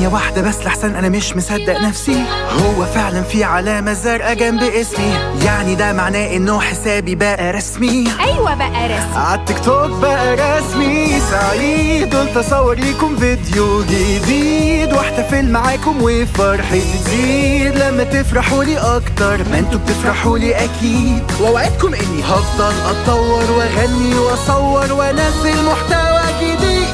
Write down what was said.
ثانية واحدة بس لحسن أنا مش مصدق نفسي هو فعلا في علامة زرقاء جنب اسمي يعني ده معناه إنه حسابي بقى رسمي ايوه بقى رسم عالتيك توك بقى رسمي سعيد قلت اصور ليكم فيديو جديد واحتفل معاكم وفرحتي تزيد لما تفرحوا لي اكتر ما انتوا بتفرحوا لي اكيد واوعدكم اني هفضل اتطور واغني واصور وانزل محتوى جديد